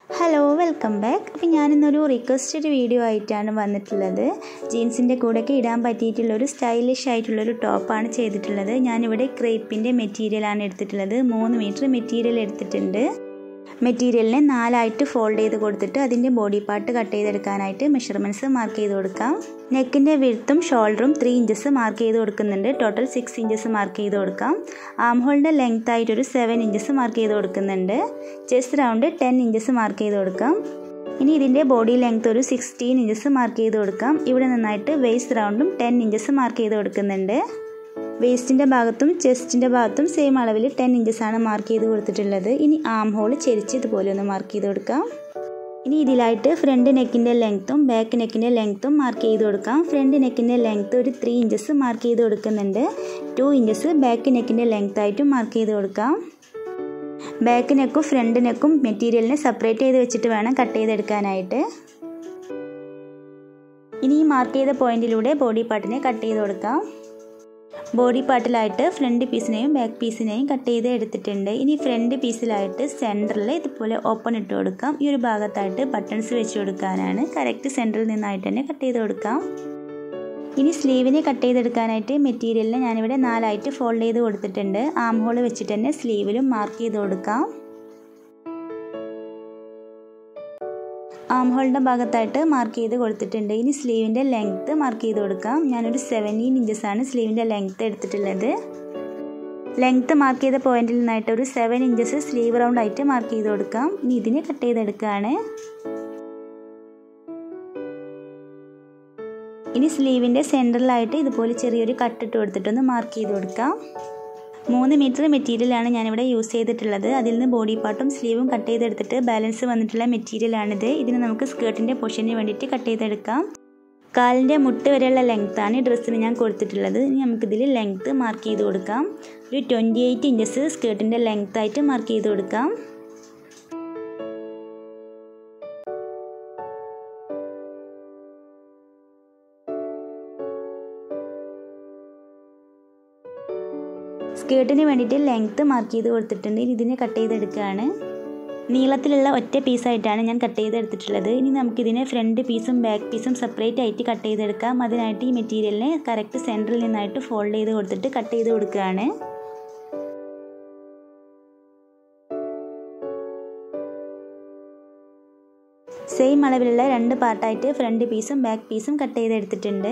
hello welcome back അപ്പോൾ ഞാനിന്നൊരു requested video ആയിട്ടാണ് വന്നിട്ടുള്ളത് ജീൻസിൻ്റെ കൂടെയൊക്കെ ഇടാൻ പറ്റിയിട്ടുള്ളൊരു സ്റ്റൈലിഷ് ആയിട്ടുള്ളൊരു ടോപ്പാണ് ചെയ്തിട്ടുള്ളത് ഞാനിവിടെ ക്രേപ്പിൻ്റെ മെറ്റീരിയലാണ് എടുത്തിട്ടുള്ളത് മൂന്ന് മീറ്റർ മെറ്റീരിയൽ എടുത്തിട്ടുണ്ട് മെറ്റീരിയലിനെ നാലായിട്ട് ഫോൾഡ് ചെയ്ത് കൊടുത്തിട്ട് അതിൻ്റെ ബോഡി പാർട്ട് കട്ട് ചെയ്തെടുക്കാനായിട്ട് മെഷർമെൻറ്റ്സ് മാർക്ക് ചെയ്ത് കൊടുക്കാം നെക്കിൻ്റെ വിഴുത്തും ഷോൾഡറും ത്രീ ഇഞ്ചസ് മാർക്ക് ചെയ്ത് കൊടുക്കുന്നുണ്ട് ടോട്ടൽ സിക്സ് ഇഞ്ചസ് മാർക്ക് ചെയ്ത് കൊടുക്കാം ആം ഹോളിൻ്റെ ലെങ്ത് ആയിട്ടൊരു സെവൻ ഇഞ്ചസ് മാർക്ക് ചെയ്ത് കൊടുക്കുന്നുണ്ട് chest round ten inches mark ചെയ്ത് കൊടുക്കാം ഇനി ഇതിൻ്റെ ബോഡി ലെങ്ത് ഒരു സിക്സ്റ്റീൻ ഇഞ്ചസ് മാർക്ക് ചെയ്ത് കൊടുക്കാം ഇവിടെ നിന്നായിട്ട് വേസ്റ്റ് റൗണ്ടും ടെൻ ഇഞ്ചസ് മാർക്ക് ചെയ്ത് കൊടുക്കുന്നുണ്ട് വേസ്റ്റിൻ്റെ ഭാഗത്തും ചെസ്റ്റിൻ്റെ ഭാഗത്തും സെയിം അളവിൽ ടെൻ ഇഞ്ചസ് ആണ് മാർക്ക് ചെയ്ത് കൊടുത്തിട്ടുള്ളത് ഇനി ആം ഹോൾ ചെരിച്ച് ഇതുപോലെ ഒന്ന് മാർക്ക് ചെയ്ത് കൊടുക്കാം ഇനി ഇതിലായിട്ട് ഫ്രണ്ട് നെക്കിൻ്റെ ലെങ്ത്തും ബാക്ക് നെക്കിൻ്റെ ലെങ്ത്തും മാർക്ക് ചെയ്ത് കൊടുക്കാം ഫ്രണ്ട് നെക്കിൻ്റെ ലെങ്ത്ത് ഒരു ത്രീ ഇഞ്ചസ് മാർക്ക് ചെയ്ത് കൊടുക്കുന്നുണ്ട് ടു ഇഞ്ചസ് ബാക്ക് നെക്കിൻ്റെ ലെങ്ത് ആയിട്ടും മാർക്ക് ചെയ്ത് കൊടുക്കാം ബാക്ക് നെക്കും ഫ്രണ്ട് നെക്കും മെറ്റീരിയലിനെ സെപ്പറേറ്റ് ചെയ്ത് വെച്ചിട്ട് വേണം കട്ട് ചെയ്തെടുക്കാനായിട്ട് ഇനി ഈ മാർക്ക് ചെയ്ത പോയിന്റിലൂടെ ബോഡി പാർട്ടിനെ കട്ട് ചെയ്ത് കൊടുക്കാം ബോഡി പാർട്ടിലായിട്ട് ഫ്രണ്ട് പീസിനെയും ബാക്ക് പീസിനെയും കട്ട് ചെയ്ത് എടുത്തിട്ടുണ്ട് ഇനി ഫ്രണ്ട് പീസിലായിട്ട് സെൻറ്ററിൽ ഇതുപോലെ ഓപ്പൺ ഇട്ട് കൊടുക്കാം ഈ ഒരു ഭാഗത്തായിട്ട് ബട്ടൺസ് വെച്ച് കൊടുക്കാനാണ് കറക്റ്റ് സെൻറ്ററിൽ നിന്നായിട്ട് തന്നെ കട്ട് ചെയ്ത് കൊടുക്കാം ഇനി സ്ലീവിനെ കട്ട് ചെയ്തെടുക്കാനായിട്ട് മെറ്റീരിയലിനെ ഞാനിവിടെ നാലായിട്ട് ഫോൾഡ് ചെയ്ത് കൊടുത്തിട്ടുണ്ട് ആം ഹോൾ വെച്ചിട്ട് തന്നെ സ്ലീവിലും മാർക്ക് ചെയ്ത് കൊടുക്കാം ആം ഹോളിൻ്റെ ഭാഗത്തായിട്ട് മാർക്ക് ചെയ്ത് കൊടുത്തിട്ടുണ്ട് ഇനി സ്ലീവിൻ്റെ ലെങ്ത്ത് മാർക്ക് ചെയ്ത് കൊടുക്കാം ഞാനൊരു സെവൻറ്റീൻ ഇഞ്ചസ് ആണ് സ്ലീവിൻ്റെ ലെങ്ത്ത് എടുത്തിട്ടുള്ളത് ലെങ്ത്ത് മാർക്ക് ചെയ്ത പോയിന്റിൽ നിന്നായിട്ട് ഒരു സെവൻ ഇഞ്ചസ് സ്ലീവ് റൗണ്ട് ആയിട്ട് മാർക്ക് ചെയ്ത് കൊടുക്കാം ഇനി ഇതിനെ കട്ട് ചെയ്തെടുക്കുകയാണ് ഇനി സ്ലീവിൻ്റെ സെൻറ്ററിലായിട്ട് ഇതുപോലെ ചെറിയൊരു കട്ടിട്ട് കൊടുത്തിട്ടൊന്ന് മാർക്ക് ചെയ്ത് കൊടുക്കാം മൂന്ന് മീറ്റർ മെറ്റീരിയലാണ് ഞാനിവിടെ യൂസ് ചെയ്തിട്ടുള്ളത് അതിൽ നിന്ന് ബോഡി പാർട്ടും സ്ലീവും കട്ട് ചെയ്തെടുത്തിട്ട് ബാലൻസ് വന്നിട്ടുള്ള മെറ്റീരിയലാണിത് ഇതിന് നമുക്ക് സ്കേർട്ടിൻ്റെ പൊഷന് വേണ്ടിയിട്ട് കട്ട് ചെയ്തെടുക്കാം കാലിൻ്റെ മുട്ട് വരെയുള്ള ലെങ്ത്താണ് ഡ്രസ്സിന് ഞാൻ കൊടുത്തിട്ടുള്ളത് ഇനി നമുക്കിതിൽ ലെങ്ത്ത് മാർക്ക് ചെയ്ത് കൊടുക്കാം ഒരു ട്വൻറ്റി എയ്റ്റ് ഇഞ്ചസ് സ്കേർട്ടിൻ്റെ ലെങ്ത് ആയിട്ട് മാർക്ക് ചെയ്ത് കൊടുക്കാം സ്കേർട്ടിന് വേണ്ടിയിട്ട് ലെങ്ത്ത് മാർക്ക് ചെയ്ത് കൊടുത്തിട്ടുണ്ട് ഇനി ഇതിനെ കട്ട് ചെയ്തെടുക്കുകയാണ് നീളത്തിലുള്ള ഒറ്റ പീസായിട്ടാണ് ഞാൻ കട്ട് ചെയ്തെടുത്തിട്ടുള്ളത് ഇനി നമുക്കിതിനെ ഫ്രണ്ട് പീസും ബാക്ക് പീസും സെപ്പറേറ്റ് ആയിട്ട് കട്ട് ചെയ്തെടുക്കാം അതിനായിട്ട് ഈ മെറ്റീരിയലിനെ കറക്റ്റ് സെൻറ്ററിൽ നിന്നായിട്ട് ഫോൾഡ് ചെയ്ത് കൊടുത്തിട്ട് കട്ട് ചെയ്ത് കൊടുക്കുകയാണ് സെയിം അളവിലുള്ള രണ്ട് പാർട്ടായിട്ട് ഫ്രണ്ട് പീസും ബാക്ക് പീസും കട്ട് ചെയ്തെടുത്തിട്ടുണ്ട്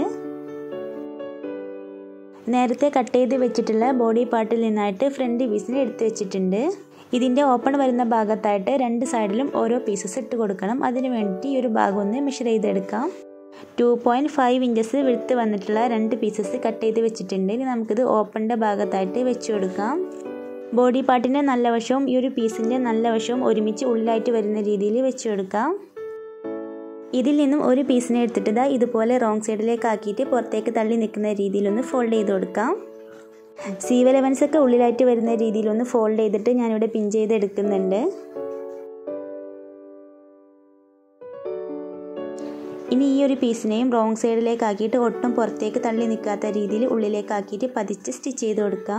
നേരത്തെ കട്ട് ചെയ്ത് വെച്ചിട്ടുള്ള ബോഡി പാർട്ടിൽ നിന്നായിട്ട് ഫ്രണ്ട് പീസിനെ എടുത്ത് വെച്ചിട്ടുണ്ട് ഇതിൻ്റെ ഓപ്പൺ വരുന്ന ഭാഗത്തായിട്ട് രണ്ട് സൈഡിലും ഓരോ പീസസ് ഇട്ട് കൊടുക്കണം അതിന് വേണ്ടിയിട്ട് ഈ ഒരു ഭാഗം ഒന്ന് മെഷർ ചെയ്തെടുക്കാം ടു പോയിൻറ്റ് ഫൈവ് ഇഞ്ചസ് വിഴുത്ത് വന്നിട്ടുള്ള രണ്ട് പീസസ് കട്ട് ചെയ്ത് വെച്ചിട്ടുണ്ട് ഇനി നമുക്കിത് ഓപ്പണിൻ്റെ ഭാഗത്തായിട്ട് വെച്ച് കൊടുക്കാം ബോഡി പാർട്ടിൻ്റെ നല്ല വശവും ഈ ഒരു പീസിൻ്റെ നല്ല വശവും ഒരുമിച്ച് ഉള്ളിലായിട്ട് വരുന്ന രീതിയിൽ വെച്ച് കൊടുക്കാം ഇതിൽ നിന്നും ഒരു പീസിനെ എടുത്തിട്ട് ഇതാ ഇതുപോലെ റോങ് സൈഡിലേക്ക് ആക്കിയിട്ട് പുറത്തേക്ക് തള്ളി നിൽക്കുന്ന രീതിയിലൊന്ന് ഫോൾഡ് ചെയ്ത് കൊടുക്കാം സീവ് എലവൻസ് ഒക്കെ ഉള്ളിലായിട്ട് വരുന്ന രീതിയിലൊന്ന് ഫോൾഡ് ചെയ്തിട്ട് ഞാനിവിടെ പിൻ ചെയ്ത് എടുക്കുന്നുണ്ട് ഇനി ഈ ഒരു പീസിനെയും റോങ് സൈഡിലേക്ക് ആക്കിയിട്ട് ഒട്ടും പുറത്തേക്ക് തള്ളി നിൽക്കാത്ത രീതിയിൽ ഉള്ളിലേക്ക് ആക്കിയിട്ട് പതിച്ച് സ്റ്റിച്ച് ചെയ്ത് കൊടുക്കാം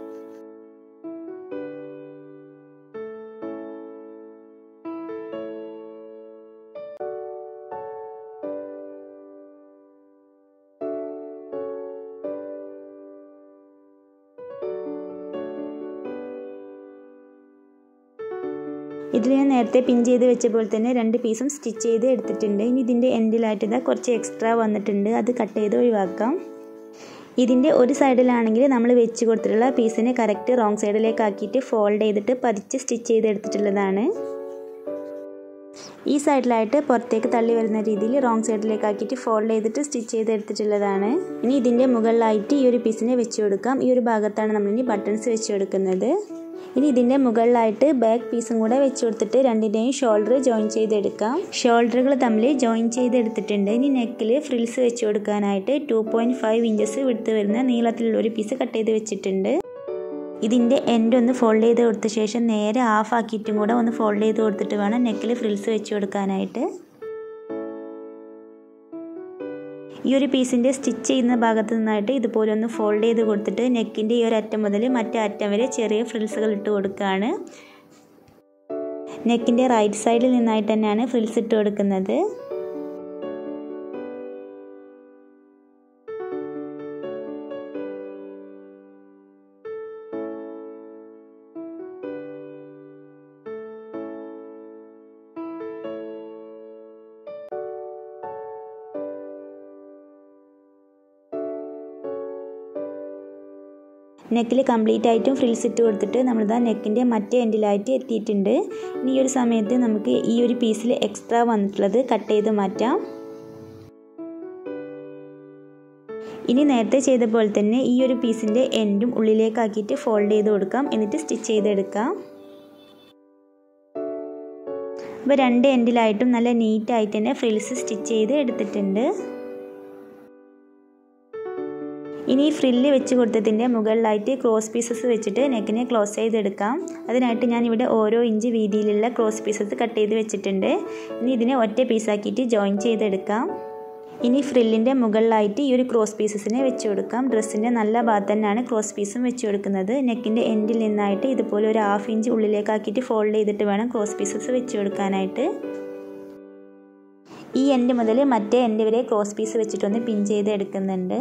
ഇതിൽ ഞാൻ നേരത്തെ പിൻ ചെയ്ത് വെച്ച പോലെ തന്നെ രണ്ട് പീസും സ്റ്റിച്ച് ചെയ്ത് എടുത്തിട്ടുണ്ട് ഇനി ഇതിൻ്റെ എൻഡിലായിട്ട് ഇതാ കുറച്ച് എക്സ്ട്രാ വന്നിട്ടുണ്ട് അത് കട്ട് ചെയ്ത് ഒഴിവാക്കാം ഇതിൻ്റെ ഒരു സൈഡിലാണെങ്കിൽ നമ്മൾ വെച്ച് കൊടുത്തിട്ടുള്ള പീസിനെ കറക്റ്റ് റോങ് സൈഡിലേക്ക് ആക്കിയിട്ട് ഫോൾഡ് ചെയ്തിട്ട് പതിച്ച് സ്റ്റിച്ച് ചെയ്ത് എടുത്തിട്ടുള്ളതാണ് ഈ സൈഡിലായിട്ട് പുറത്തേക്ക് തള്ളി വരുന്ന രീതിയിൽ റോങ് സൈഡിലേക്ക് ആക്കിയിട്ട് ഫോൾഡ് ചെയ്തിട്ട് സ്റ്റിച്ച് ചെയ്ത് എടുത്തിട്ടുള്ളതാണ് ഇനി ഇതിൻ്റെ മുകളിലായിട്ട് ഈ ഒരു പീസിനെ വെച്ച് കൊടുക്കാം ഈ ഒരു ഭാഗത്താണ് നമ്മളിനി ബട്ടൺസ് വെച്ച് കൊടുക്കുന്നത് ഇനി ഇതിൻ്റെ മുകളിലായിട്ട് ബാക്ക് പീസും കൂടെ വെച്ച് കൊടുത്തിട്ട് രണ്ടിൻ്റെയും ഷോൾഡർ ജോയിൻ ചെയ്തെടുക്കാം ഷോൾഡറുകൾ തമ്മിൽ ജോയിൻ ചെയ്തെടുത്തിട്ടുണ്ട് ഇനി നെക്കിൽ ഫ്രിൽസ് വെച്ച് കൊടുക്കാനായിട്ട് ടു പോയിൻറ്റ് ഫൈവ് ഇഞ്ചസ് വിടുത്ത് വരുന്ന നീളത്തിലുള്ള ഒരു പീസ് കട്ട് ചെയ്ത് വെച്ചിട്ടുണ്ട് ഇതിൻ്റെ എൻഡ് ഒന്ന് ഫോൾഡ് ചെയ്ത് കൊടുത്ത ശേഷം നേരെ ഹാഫ് ആക്കിയിട്ടും കൂടെ ഒന്ന് ഫോൾഡ് ചെയ്ത് കൊടുത്തിട്ട് വേണം നെക്കിൽ ഫ്രിൽസ് വെച്ച് കൊടുക്കാനായിട്ട് ഈ ഒരു പീസിൻ്റെ സ്റ്റിച്ച് ചെയ്യുന്ന ഭാഗത്ത് നിന്നായിട്ട് ഇതുപോലെ ഒന്ന് ഫോൾഡ് ചെയ്ത് കൊടുത്തിട്ട് നെക്കിൻ്റെ ഈ ഒരു അറ്റം മുതൽ മറ്റേ അറ്റം വരെ ചെറിയ ഫ്രിൽസുകൾ ഇട്ട് കൊടുക്കുകയാണ് നെക്കിൻ്റെ റൈറ്റ് സൈഡിൽ നിന്നായിട്ട് തന്നെയാണ് ഫ്രിൽസ് ഇട്ട് കൊടുക്കുന്നത് നെക്കിൽ കംപ്ലീറ്റ് ആയിട്ടും ഫ്രിൽസ് ഇട്ട് കൊടുത്തിട്ട് നമ്മളിതാ നെക്കിൻ്റെ മറ്റേ എൻഡിലായിട്ട് എത്തിയിട്ടുണ്ട് ഇനി ഈ ഒരു സമയത്ത് നമുക്ക് ഈ ഒരു പീസിൽ എക്സ്ട്രാ വന്നിട്ടുള്ളത് കട്ട് ചെയ്ത് മാറ്റാം ഇനി നേരത്തെ ചെയ്ത പോലെ തന്നെ ഈ ഒരു പീസിൻ്റെ എൻഡും ഉള്ളിലേക്കാക്കിയിട്ട് ഫോൾഡ് ചെയ്ത് കൊടുക്കാം എന്നിട്ട് സ്റ്റിച്ച് ചെയ്തെടുക്കാം അപ്പോൾ രണ്ട് എൻഡിലായിട്ടും നല്ല നീറ്റായിട്ട് തന്നെ ഫ്രിൽസ് സ്റ്റിച്ച് ചെയ്ത് എടുത്തിട്ടുണ്ട് ഇനി ഈ ഫ്രില്ല് വെച്ച് കൊടുത്തതിൻ്റെ മുകളിലായിട്ട് ക്രോസ് പീസസ് വെച്ചിട്ട് നെക്കിനെ ക്ലോസ് ചെയ്തെടുക്കാം അതിനായിട്ട് ഞാൻ ഇവിടെ ഓരോ ഇഞ്ച് വീതിയിലുള്ള ക്രോസ് പീസസ് കട്ട് ചെയ്ത് വെച്ചിട്ടുണ്ട് ഇനി ഇതിനെ ഒറ്റ പീസാക്കിയിട്ട് ജോയിൻ ചെയ്തെടുക്കാം ഇനി ഫ്രില്ലിൻ്റെ മുകളിലായിട്ട് ഈ ഒരു ക്രോസ് പീസസിനെ വെച്ച് കൊടുക്കാം ഡ്രസ്സിൻ്റെ നല്ല ഭാഗത്ത് തന്നെയാണ് ക്രോസ് പീസും വെച്ച് കൊടുക്കുന്നത് നെക്കിൻ്റെ എൻഡിൽ നിന്നായിട്ട് ഇതുപോലെ ഒരു ഹാഫ് ഇഞ്ച് ഉള്ളിലേക്കാക്കിയിട്ട് ഫോൾഡ് ചെയ്തിട്ട് വേണം ക്രോസ് പീസസ് വെച്ച് കൊടുക്കാനായിട്ട് ഈ എൻഡ് മുതൽ മറ്റേ എൻഡ് വരെ ക്രോസ് പീസ് വെച്ചിട്ടൊന്ന് പിൻ ചെയ്ത് എടുക്കുന്നുണ്ട്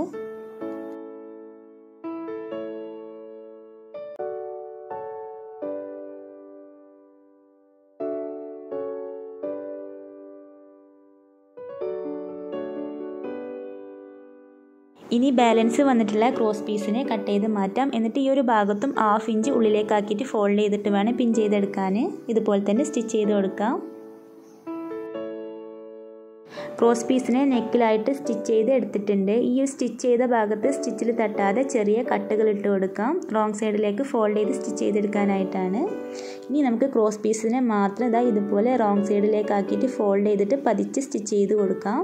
ഇനി ബാലൻസ് വന്നിട്ടുള്ള ക്രോസ് പീസിനെ കട്ട് ചെയ്ത് മാറ്റാം എന്നിട്ട് ഈ ഒരു ഭാഗത്തും ഹാഫ് ഇഞ്ച് ഉള്ളിലേക്കാക്കിയിട്ട് ഫോൾഡ് ചെയ്തിട്ട് വേണം പിൻ ചെയ്തെടുക്കാൻ ഇതുപോലെ തന്നെ സ്റ്റിച്ച് ചെയ്ത് കൊടുക്കാം ക്രോസ് പീസിനെ നെക്കിലായിട്ട് സ്റ്റിച്ച് ചെയ്ത് എടുത്തിട്ടുണ്ട് ഈ ഒരു സ്റ്റിച്ച് ചെയ്ത ഭാഗത്ത് സ്റ്റിച്ചിൽ തട്ടാതെ ചെറിയ കട്ടുകൾ ഇട്ട് കൊടുക്കാം റോങ് സൈഡിലേക്ക് ഫോൾഡ് ചെയ്ത് സ്റ്റിച്ച് ചെയ്തെടുക്കാനായിട്ടാണ് ഇനി നമുക്ക് ക്രോസ് പീസിനെ മാത്രം ഇതാ ഇതുപോലെ റോങ് സൈഡിലേക്ക് ആക്കിയിട്ട് ഫോൾഡ് ചെയ്തിട്ട് പതിച്ച് സ്റ്റിച്ച് ചെയ്ത് കൊടുക്കാം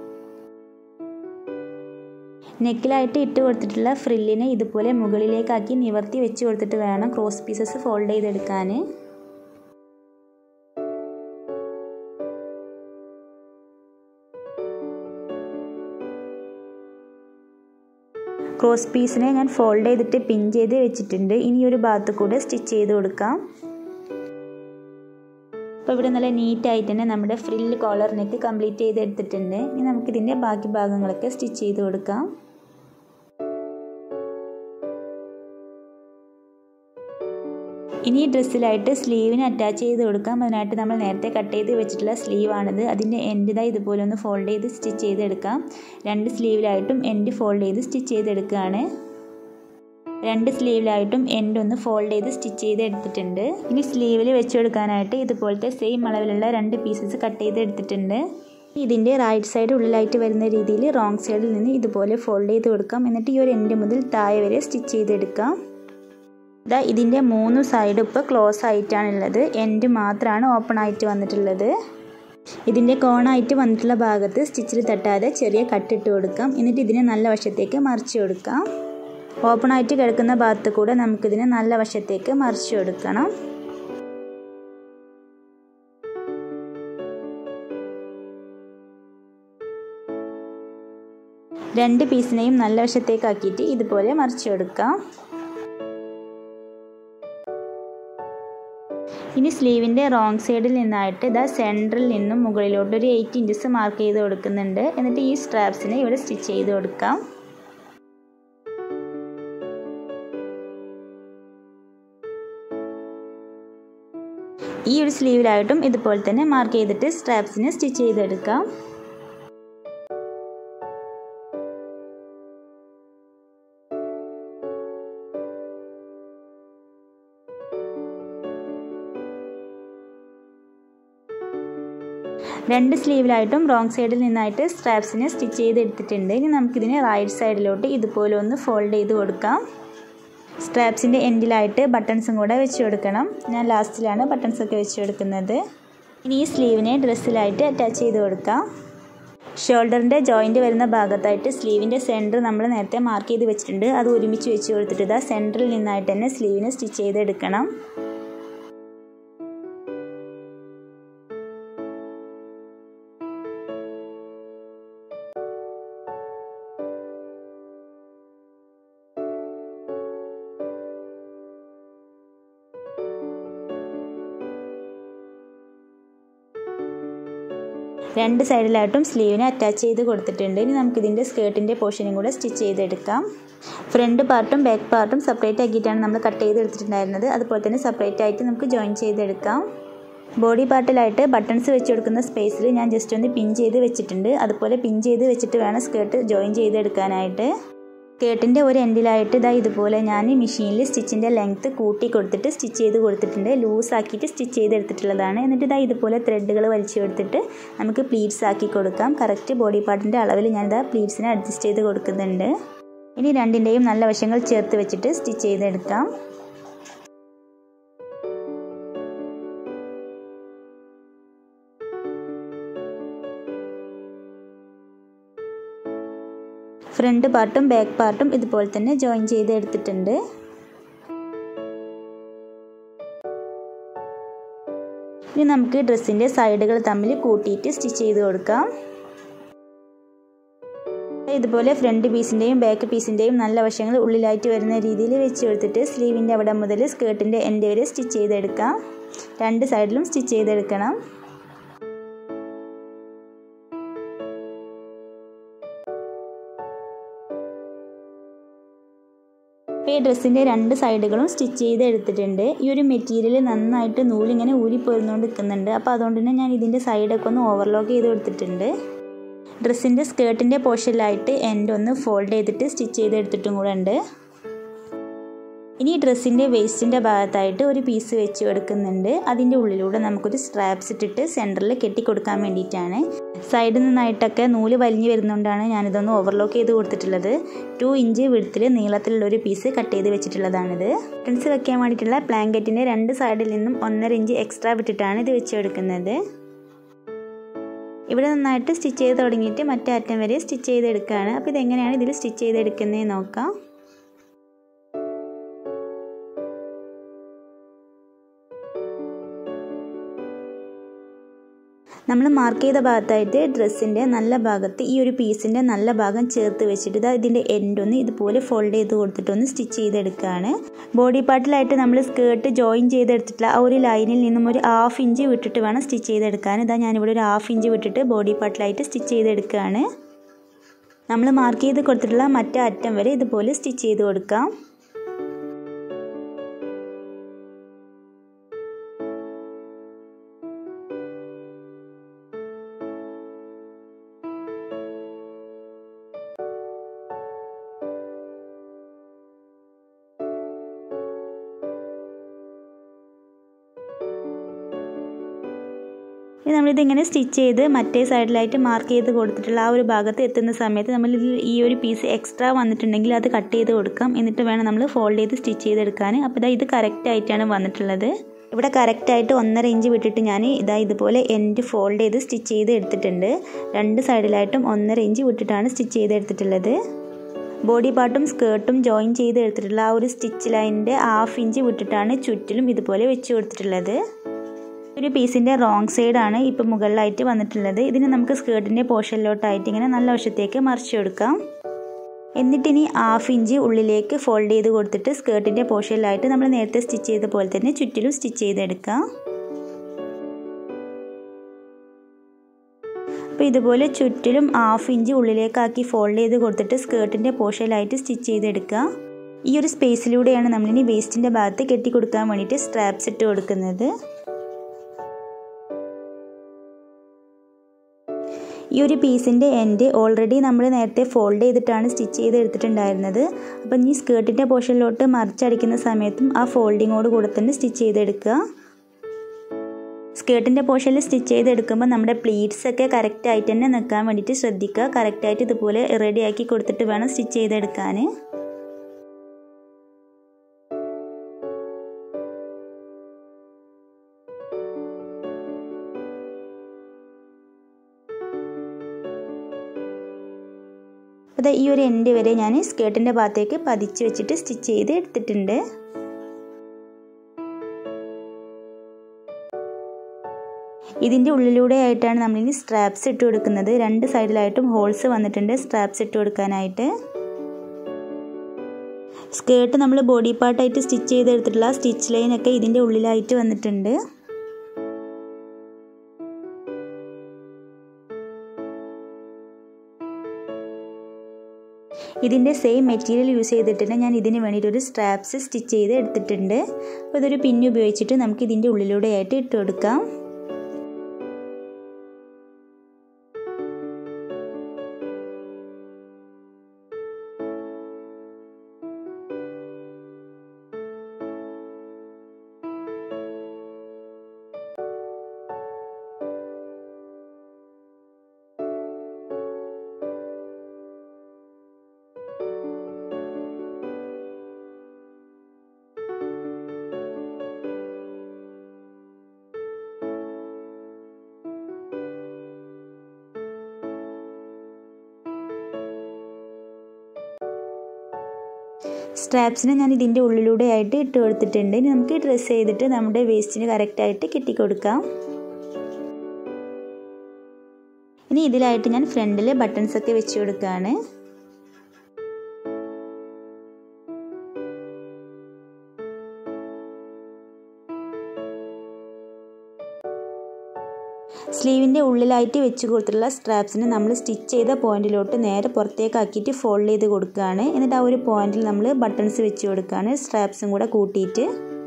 നെക്കിലായിട്ട് ഇട്ട് കൊടുത്തിട്ടുള്ള ഫ്രില്ലിനെ ഇതുപോലെ മുകളിലേക്കാക്കി നിവർത്തി വെച്ച് കൊടുത്തിട്ട് വേണം ക്രോസ് പീസസ് ഫോൾഡ് ചെയ്തെടുക്കാൻ ക്രോസ് പീസിനെ ഞാൻ ഫോൾഡ് ചെയ്തിട്ട് പിൻ ചെയ്ത് വെച്ചിട്ടുണ്ട് ഇനി ഒരു ഭാഗത്ത് കൂടെ സ്റ്റിച്ച് ചെയ്ത് കൊടുക്കാം അപ്പോൾ ഇവിടെ നല്ല നീറ്റായിട്ട് തന്നെ നമ്മുടെ ഫ്രില്ല് കോളർ നെക്ക് കംപ്ലീറ്റ് ചെയ്ത് എടുത്തിട്ടുണ്ട് ഇനി നമുക്കിതിൻ്റെ ബാക്കി ഭാഗങ്ങളൊക്കെ സ്റ്റിച്ച് ചെയ്ത് കൊടുക്കാം ഇനി ഈ ഡ്രസ്സിലായിട്ട് സ്ലീവിന് അറ്റാച്ച് ചെയ്ത് കൊടുക്കാം അതിനായിട്ട് നമ്മൾ നേരത്തെ കട്ട് ചെയ്ത് വെച്ചിട്ടുള്ള സ്ലീവാണിത് അതിൻ്റെ എൻഡിതായി ഇതുപോലെ ഒന്ന് ഫോൾഡ് ചെയ്ത് സ്റ്റിച്ച് ചെയ്തെടുക്കാം രണ്ട് സ്ലീവിലായിട്ടും എൻഡ് ഫോൾഡ് ചെയ്ത് സ്റ്റിച്ച് ചെയ്തെടുക്കുകയാണ് രണ്ട് സ്ലീവിലായിട്ടും എൻഡ് ഒന്ന് ഫോൾഡ് ചെയ്ത് സ്റ്റിച്ച് ചെയ്ത് എടുത്തിട്ടുണ്ട് ഇനി സ്ലീവിൽ വെച്ച് കൊടുക്കാനായിട്ട് ഇതുപോലത്തെ സെയിം അളവിലുള്ള രണ്ട് പീസസ് കട്ട് ചെയ്ത് എടുത്തിട്ടുണ്ട് ഇതിൻ്റെ റൈറ്റ് സൈഡ് ഉള്ളിലായിട്ട് വരുന്ന രീതിയിൽ റോങ് സൈഡിൽ നിന്ന് ഇതുപോലെ ഫോൾഡ് ചെയ്ത് കൊടുക്കാം എന്നിട്ട് ഈ ഒരു എൻഡ് മുതൽ താഴെ വരെ സ്റ്റിച്ച് ചെയ്തെടുക്കാം ഇതാ ഇതിൻ്റെ മൂന്ന് സൈഡ് ഇപ്പോൾ ക്ലോസ് ആയിട്ടാണുള്ളത് എൻഡ് മാത്രമാണ് ഓപ്പൺ ആയിട്ട് വന്നിട്ടുള്ളത് ഇതിൻ്റെ കോണായിട്ട് വന്നിട്ടുള്ള ഭാഗത്ത് സ്റ്റിച്ചിൽ തട്ടാതെ ചെറിയ കട്ടിട്ട് കൊടുക്കാം എന്നിട്ട് ഇതിനെ നല്ല വശത്തേക്ക് മറിച്ച് കൊടുക്കാം ഓപ്പൺ ആയിട്ട് കിടക്കുന്ന ഭാഗത്ത് കൂടെ നമുക്കിതിനെ നല്ല വശത്തേക്ക് മറിച്ച് കൊടുക്കണം രണ്ട് പീസിനെയും നല്ല വശത്തേക്കാക്കിയിട്ട് ഇതുപോലെ മറിച്ച് കൊടുക്കാം ഇനി സ്ലീവിൻ്റെ റോങ് സൈഡിൽ നിന്നായിട്ട് ഇതാ സെൻറ്ററിൽ നിന്നും മുകളിലോട്ട് ഒരു എയ്റ്റ് ഇഞ്ചസ് മാർക്ക് ചെയ്ത് കൊടുക്കുന്നുണ്ട് എന്നിട്ട് ഈ സ്ട്രാപ്സിനെ ഇവിടെ സ്റ്റിച്ച് ചെയ്ത് കൊടുക്കാം ഈ ഒരു സ്ലീവിലായിട്ടും ഇതുപോലെ തന്നെ മാർക്ക് ചെയ്തിട്ട് സ്ട്രാപ്സിനെ സ്റ്റിച്ച് ചെയ്തെടുക്കാം രണ്ട് സ്ലീവിലായിട്ടും റോങ് സൈഡിൽ നിന്നായിട്ട് സ്ട്രാപ്സിനെ സ്റ്റിച്ച് ചെയ്തെടുത്തിട്ടുണ്ട് ഇനി നമുക്കിതിനെ റൈറ്റ് സൈഡിലോട്ട് ഇതുപോലെ ഒന്ന് ഫോൾഡ് ചെയ്ത് കൊടുക്കാം സ്ട്രാപ്സിൻ്റെ എൻഡിലായിട്ട് ബട്ടൺസും കൂടെ വെച്ച് കൊടുക്കണം ഞാൻ ലാസ്റ്റിലാണ് ബട്ടൺസ് ഒക്കെ വെച്ച് കൊടുക്കുന്നത് ഇനി ഈ സ്ലീവിനെ ഡ്രസ്സിലായിട്ട് അറ്റാച്ച് ചെയ്ത് കൊടുക്കാം ഷോൾഡറിൻ്റെ ജോയിൻ്റ് വരുന്ന ഭാഗത്തായിട്ട് സ്ലീവിൻ്റെ സെൻറ്റർ നമ്മൾ നേരത്തെ മാർക്ക് ചെയ്ത് വെച്ചിട്ടുണ്ട് അത് ഒരുമിച്ച് വെച്ച് കൊടുത്തിട്ട് ഇതാ സെൻറ്ററിൽ നിന്നായിട്ട് തന്നെ സ്ലീവിനെ സ്റ്റിച്ച് ചെയ്തെടുക്കണം രണ്ട് സൈഡിലായിട്ടും സ്ലീവിനെ അറ്റാച്ച് ചെയ്ത് കൊടുത്തിട്ടുണ്ട് ഇനി നമുക്കിതിൻ്റെ സ്കേർട്ടിൻ്റെ പോർഷനും കൂടെ സ്റ്റിച്ച് ചെയ്തെടുക്കാം ഫ്രണ്ട് പാർട്ടും ബാക്ക് പാർട്ടും സെപ്പറേറ്റ് ആക്കിയിട്ടാണ് നമ്മൾ കട്ട് ചെയ്തെടുത്തിട്ടുണ്ടായിരുന്നത് അതുപോലെ തന്നെ സെപ്പറേറ്റ് ആയിട്ട് നമുക്ക് ജോയിൻ ചെയ്തെടുക്കാം ബോഡി പാർട്ടിലായിട്ട് ബട്ടൺസ് വെച്ച് കൊടുക്കുന്ന സ്പേസിൽ ഞാൻ ജസ്റ്റ് ഒന്ന് പിൻ ചെയ്ത് വെച്ചിട്ടുണ്ട് അതുപോലെ പിൻ ചെയ്ത് വെച്ചിട്ട് വേണം സ്കേർട്ട് ജോയിൻ ചെയ്തെടുക്കാനായിട്ട് സ്കേർട്ടിൻ്റെ ഒരു എൻഡിലായിട്ട് ഇതാ ഇതുപോലെ ഞാൻ മെഷീനിൽ സ്റ്റിച്ചിൻ്റെ ലെങ്ത്ത് കൂട്ടി കൊടുത്തിട്ട് സ്റ്റിച്ച് ചെയ്ത് കൊടുത്തിട്ടുണ്ട് ലൂസ് ആക്കിയിട്ട് സ്റ്റിച്ച് ചെയ്തെടുത്തിട്ടുള്ളതാണ് എന്നിട്ട് ഇതാ ഇതുപോലെ ത്രെഡുകൾ വലിച്ചു കൊടുത്തിട്ട് നമുക്ക് പ്ലീറ്റ്സ് ആക്കി കൊടുക്കാം കറക്റ്റ് ബോഡി പാർട്ടിൻ്റെ അളവിൽ ഞാനിതാ പ്ലീറ്റ്സിനെ അഡ്ജസ്റ്റ് ചെയ്ത് കൊടുക്കുന്നുണ്ട് ഇനി രണ്ടിൻ്റെയും നല്ല വശങ്ങൾ ചേർത്ത് വെച്ചിട്ട് സ്റ്റിച്ച് ചെയ്തെടുക്കാം ഫ്രണ്ട് പാർട്ടും ബാക്ക് പാർട്ടും ഇതുപോലെ തന്നെ ജോയിൻ ചെയ്ത് എടുത്തിട്ടുണ്ട് ഇനി നമുക്ക് ഡ്രസ്സിൻ്റെ സൈഡുകൾ തമ്മിൽ കൂട്ടിയിട്ട് സ്റ്റിച്ച് ചെയ്ത് കൊടുക്കാം ഇതുപോലെ ഫ്രണ്ട് പീസിൻ്റെയും ബാക്ക് പീസിൻ്റെയും നല്ല വശങ്ങൾ ഉള്ളിലായിട്ട് വരുന്ന രീതിയിൽ വെച്ച് കൊടുത്തിട്ട് സ്ലീവിൻ്റെ അവിടെ മുതൽ സ്കേർട്ടിൻ്റെ എൻഡ് വരെ സ്റ്റിച്ച് ചെയ്തെടുക്കാം രണ്ട് സൈഡിലും സ്റ്റിച്ച് ചെയ്തെടുക്കണം ഈ ഡ്രസ്സിൻ്റെ രണ്ട് സൈഡുകളും സ്റ്റിച്ച് ചെയ്ത് എടുത്തിട്ടുണ്ട് ഈ ഒരു മെറ്റീരിയൽ നന്നായിട്ട് നൂലിങ്ങനെ ഊരിപ്പോരുന്നുകൊണ്ട് നിൽക്കുന്നുണ്ട് അപ്പോൾ അതുകൊണ്ട് തന്നെ ഞാൻ ഇതിൻ്റെ സൈഡൊക്കെ ഒന്ന് ഓവർലോക്ക് ചെയ്ത് കൊടുത്തിട്ടുണ്ട് ഡ്രസ്സിൻ്റെ സ്കേർട്ടിൻ്റെ പോർഷനിലായിട്ട് എൻഡ് ഒന്ന് ഫോൾഡ് ചെയ്തിട്ട് സ്റ്റിച്ച് ചെയ്ത് എടുത്തിട്ടും കൂടെ ഉണ്ട് ഇനി ഡ്രസ്സിൻ്റെ വേസ്റ്റിൻ്റെ ഭാഗത്തായിട്ട് ഒരു പീസ് വെച്ച് കൊടുക്കുന്നുണ്ട് അതിൻ്റെ ഉള്ളിലൂടെ നമുക്കൊരു സ്ട്രാപ്സ് ഇട്ടിട്ട് സെൻറ്ററിൽ കെട്ടിക്കൊടുക്കാൻ വേണ്ടിയിട്ടാണ് സൈഡിൽ നിന്നായിട്ടൊക്കെ നൂല് വലിഞ്ഞു വരുന്നതുകൊണ്ടാണ് ഞാനിതൊന്ന് ഓവർലോക്ക് ചെയ്ത് കൊടുത്തിട്ടുള്ളത് ടു ഇഞ്ച് വിടുത്തിൽ നീളത്തിലുള്ള ഒരു പീസ് കട്ട് ചെയ്ത് വെച്ചിട്ടുള്ളതാണിത് ബട്ടൺസ് വെക്കാൻ വേണ്ടിയിട്ടുള്ള ബ്ലാങ്കറ്റിൻ്റെ രണ്ട് സൈഡിൽ നിന്നും ഒന്നര ഇഞ്ച് എക്സ്ട്രാ വിട്ടിട്ടാണ് ഇത് വെച്ച് കൊടുക്കുന്നത് ഇവിടെ നന്നായിട്ട് സ്റ്റിച്ച് ചെയ്ത് തുടങ്ങിയിട്ട് മറ്റേ അറ്റം വരെ സ്റ്റിച്ച് ചെയ്തെടുക്കുകയാണ് അപ്പോൾ ഇതെങ്ങനെയാണ് ഇതിൽ സ്റ്റിച്ച് ചെയ്തെടുക്കുന്നത് നോക്കാം നമ്മൾ മാർക്ക് ചെയ്ത ഭാഗത്തായിട്ട് ഡ്രസ്സിൻ്റെ നല്ല ഭാഗത്ത് ഈ ഒരു പീസിൻ്റെ നല്ല ഭാഗം ചേർത്ത് വെച്ചിട്ട് ഇതാ ഇതിൻ്റെ എൻഡ് ഒന്ന് ഇതുപോലെ ഫോൾഡ് ചെയ്ത് കൊടുത്തിട്ടൊന്ന് സ്റ്റിച്ച് ചെയ്തെടുക്കുകയാണ് ബോഡി പാർട്ടിലായിട്ട് നമ്മൾ സ്കേർട്ട് ജോയിൻ ചെയ്തെടുത്തിട്ടുള്ള ആ ഒരു ലൈനിൽ നിന്നും ഒരു ഹാഫ് ഇഞ്ച് വിട്ടിട്ട് വേണം സ്റ്റിച്ച് ചെയ്തെടുക്കാൻ ഇതാ ഞാനിവിടെ ഒരു ഹാഫ് ഇഞ്ച് വിട്ടിട്ട് ബോഡി പാർട്ടിലായിട്ട് സ്റ്റിച്ച് ചെയ്തെടുക്കുകയാണ് നമ്മൾ മാർക്ക് ചെയ്ത് കൊടുത്തിട്ടുള്ള മറ്റേ അറ്റം വരെ ഇതുപോലെ സ്റ്റിച്ച് ചെയ്ത് കൊടുക്കാം ഇനി നമ്മളിതിങ്ങനെ സ്റ്റിച്ച് ചെയ്ത് മറ്റേ സൈഡിലായിട്ട് മാർക്ക് ചെയ്ത് കൊടുത്തിട്ടുള്ള ആ ഒരു ഭാഗത്ത് എത്തുന്ന സമയത്ത് നമ്മൾ ഈ ഒരു പീസ് എക്സ്ട്രാ വന്നിട്ടുണ്ടെങ്കിൽ അത് കട്ട് ചെയ്ത് കൊടുക്കാം എന്നിട്ട് വേണം നമ്മൾ ഫോൾഡ് ചെയ്ത് സ്റ്റിച്ച് ചെയ്തെടുക്കാൻ അപ്പോൾ ഇതാ ഇത് കറക്റ്റ് ആയിട്ടാണ് വന്നിട്ടുള്ളത് ഇവിടെ കറക്റ്റായിട്ട് ഒന്നര ഇഞ്ച് വിട്ടിട്ട് ഞാൻ ഇതാ ഇതുപോലെ എൻഡ് ഫോൾഡ് ചെയ്ത് സ്റ്റിച്ച് ചെയ്ത് എടുത്തിട്ടുണ്ട് രണ്ട് സൈഡിലായിട്ടും ഒന്നര ഇഞ്ച് വിട്ടിട്ടാണ് സ്റ്റിച്ച് ചെയ്ത് എടുത്തിട്ടുള്ളത് ബോഡി പാർട്ടും സ്കേർട്ടും ജോയിൻ ചെയ്ത് എടുത്തിട്ടുള്ള ആ ഒരു സ്റ്റിച്ച് ലൈനിൻ്റെ ഹാഫ് ഇഞ്ച് വിട്ടിട്ടാണ് ചുറ്റിലും ഇതുപോലെ വെച്ച് കൊടുത്തിട്ടുള്ളത് ഒരു പീസിൻ്റെ റോങ് സൈഡാണ് ഇപ്പോൾ മുകളിലായിട്ട് വന്നിട്ടുള്ളത് ഇതിന് നമുക്ക് സ്കേർട്ടിൻ്റെ പോർഷനിലോട്ടായിട്ട് ഇങ്ങനെ നല്ല വശത്തേക്ക് മറിച്ച് കൊടുക്കാം എന്നിട്ടിനി ഹാഫ് ഇഞ്ച് ഉള്ളിലേക്ക് ഫോൾഡ് ചെയ്ത് കൊടുത്തിട്ട് സ്കേർട്ടിൻ്റെ പോർഷനിലായിട്ട് നമ്മൾ നേരത്തെ സ്റ്റിച്ച് ചെയ്ത പോലെ തന്നെ ചുറ്റിലും സ്റ്റിച്ച് ചെയ്തെടുക്കാം അപ്പോൾ ഇതുപോലെ ചുറ്റിലും ഹാഫ് ഇഞ്ച് ഉള്ളിലേക്കാക്കി ഫോൾഡ് ചെയ്ത് കൊടുത്തിട്ട് സ്കേർട്ടിൻ്റെ പോർഷനിലായിട്ട് സ്റ്റിച്ച് ചെയ്തെടുക്കുക ഈ ഒരു സ്പേസിലൂടെയാണ് നമ്മളിനി വേസ്റ്റിൻ്റെ ഭാഗത്ത് കെട്ടി കൊടുക്കാൻ വേണ്ടിയിട്ട് സ്ട്രാപ്സ് ഇട്ട് കൊടുക്കുന്നത് ഈ ഒരു പീസിൻ്റെ എൻഡ് ഓൾറെഡി നമ്മൾ നേരത്തെ ഫോൾഡ് ചെയ്തിട്ടാണ് സ്റ്റിച്ച് ചെയ്ത് എടുത്തിട്ടുണ്ടായിരുന്നത് അപ്പം ഈ സ്കേർട്ടിൻ്റെ പോർഷനിലോട്ട് മറിച്ചടിക്കുന്ന സമയത്തും ആ ഫോൾഡിങ്ങോട് കൂടെ തന്നെ സ്റ്റിച്ച് ചെയ്തെടുക്കുക സ്കേർട്ടിൻ്റെ പോർഷനിൽ സ്റ്റിച്ച് ചെയ്തെടുക്കുമ്പോൾ നമ്മുടെ പ്ലീറ്റ്സ് ഒക്കെ കറക്റ്റായിട്ട് തന്നെ നിൽക്കാൻ വേണ്ടിയിട്ട് ശ്രദ്ധിക്കുക കറക്റ്റായിട്ട് ഇതുപോലെ റെഡിയാക്കി കൊടുത്തിട്ട് വേണം സ്റ്റിച്ച് ചെയ്തെടുക്കാൻ അത് ഈ ഒരു എൻഡ് വരെ ഞാൻ സ്കേർട്ടിൻ്റെ ഭാഗത്തേക്ക് പതിച്ച് വെച്ചിട്ട് സ്റ്റിച്ച് ചെയ്ത് എടുത്തിട്ടുണ്ട് ഇതിൻ്റെ ഉള്ളിലൂടെ ആയിട്ടാണ് നമ്മളിനി സ്ട്രാപ്സ് ഇട്ട് കൊടുക്കുന്നത് രണ്ട് സൈഡിലായിട്ടും ഹോൾസ് വന്നിട്ടുണ്ട് സ്ട്രാപ്സ് ഇട്ട് കൊടുക്കാനായിട്ട് സ്കേർട്ട് നമ്മൾ ബോഡി പാർട്ടായിട്ട് സ്റ്റിച്ച് ചെയ്തെടുത്തിട്ടുള്ള സ്റ്റിച്ച് ലൈനൊക്കെ ഇതിൻ്റെ ഉള്ളിലായിട്ട് വന്നിട്ടുണ്ട് ഇതിൻ്റെ സെയിം മെറ്റീരിയൽ യൂസ് ചെയ്തിട്ട് തന്നെ ഞാൻ ഇതിന് വേണ്ടിയിട്ട് ഒരു സ്ട്രാപ്സ് സ്റ്റിച്ച് ചെയ്ത് എടുത്തിട്ടുണ്ട് അപ്പോൾ ഇതൊരു പിന്ന് ഉപയോഗിച്ചിട്ട് നമുക്ക് ഇതിൻ്റെ ഉള്ളിലൂടെ ആയിട്ട് ഇട്ട് കൊടുക്കാം സ്ട്രാപ്സിനെ ഞാൻ ഇതിൻ്റെ ഉള്ളിലൂടെ ആയിട്ട് ഇട്ട് കൊടുത്തിട്ടുണ്ട് ഇനി നമുക്ക് ഡ്രസ്സ് ചെയ്തിട്ട് നമ്മുടെ വേസ്റ്റിന് കറക്റ്റായിട്ട് കെട്ടിക്കൊടുക്കാം ഇനി ഇതിലായിട്ട് ഞാൻ ഫ്രണ്ടിൽ ബട്ടൺസ് ഒക്കെ വെച്ച് കൊടുക്കുകയാണ് സ്ലീവിൻ്റെ ഉള്ളിലായിട്ട് വെച്ച് കൊടുത്തിട്ടുള്ള സ്ട്രാപ്സിന് നമ്മൾ സ്റ്റിച്ച് ചെയ്ത പോയിന്റിലോട്ട് നേരെ പുറത്തേക്കാക്കിയിട്ട് ഫോൾഡ് ചെയ്ത് കൊടുക്കുകയാണ് എന്നിട്ട് ആ ഒരു പോയിന്റിൽ നമ്മൾ ബട്ടൺസ് വെച്ച് കൊടുക്കുകയാണ് സ്ട്രാപ്സും കൂടെ കൂട്ടിയിട്ട്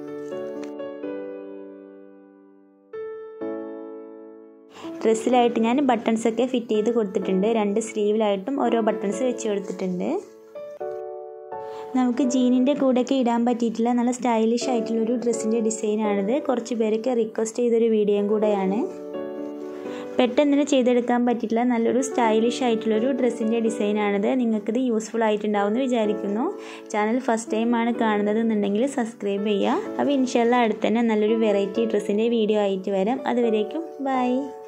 ഡ്രസ്സിലായിട്ട് ഞാൻ ബട്ടൺസ് ഒക്കെ ഫിറ്റ് ചെയ്ത് കൊടുത്തിട്ടുണ്ട് രണ്ട് സ്ലീവിലായിട്ടും ഓരോ ബട്ടൺസ് വെച്ച് കൊടുത്തിട്ടുണ്ട് നമുക്ക് ജീനിൻ്റെ കൂടെയൊക്കെ ഇടാൻ പറ്റിയിട്ടുള്ള നല്ല സ്റ്റൈലിഷ് ആയിട്ടുള്ളൊരു ഡ്രസ്സിൻ്റെ ഡിസൈനാണിത് കുറച്ച് പേരൊക്കെ റിക്വസ്റ്റ് ചെയ്തൊരു വീഡിയോയും കൂടെയാണ് പെട്ടെന്ന് ചെയ്തെടുക്കാൻ പറ്റിയിട്ടുള്ള നല്ലൊരു സ്റ്റൈലിഷ് ആയിട്ടുള്ളൊരു ഡ്രസ്സിൻ്റെ ഡിസൈനാണിത് നിങ്ങൾക്കിത് യൂസ്ഫുൾ ആയിട്ടുണ്ടാവുമെന്ന് വിചാരിക്കുന്നു ചാനൽ ഫസ്റ്റ് ടൈമാണ് കാണുന്നത് എന്നുണ്ടെങ്കിൽ സബ്സ്ക്രൈബ് ചെയ്യുക അപ്പോൾ ഇൻഷാല്ല അടുത്ത് തന്നെ നല്ലൊരു വെറൈറ്റി ഡ്രസ്സിൻ്റെ വീഡിയോ ആയിട്ട് വരാം അതുവരേക്കും ബൈ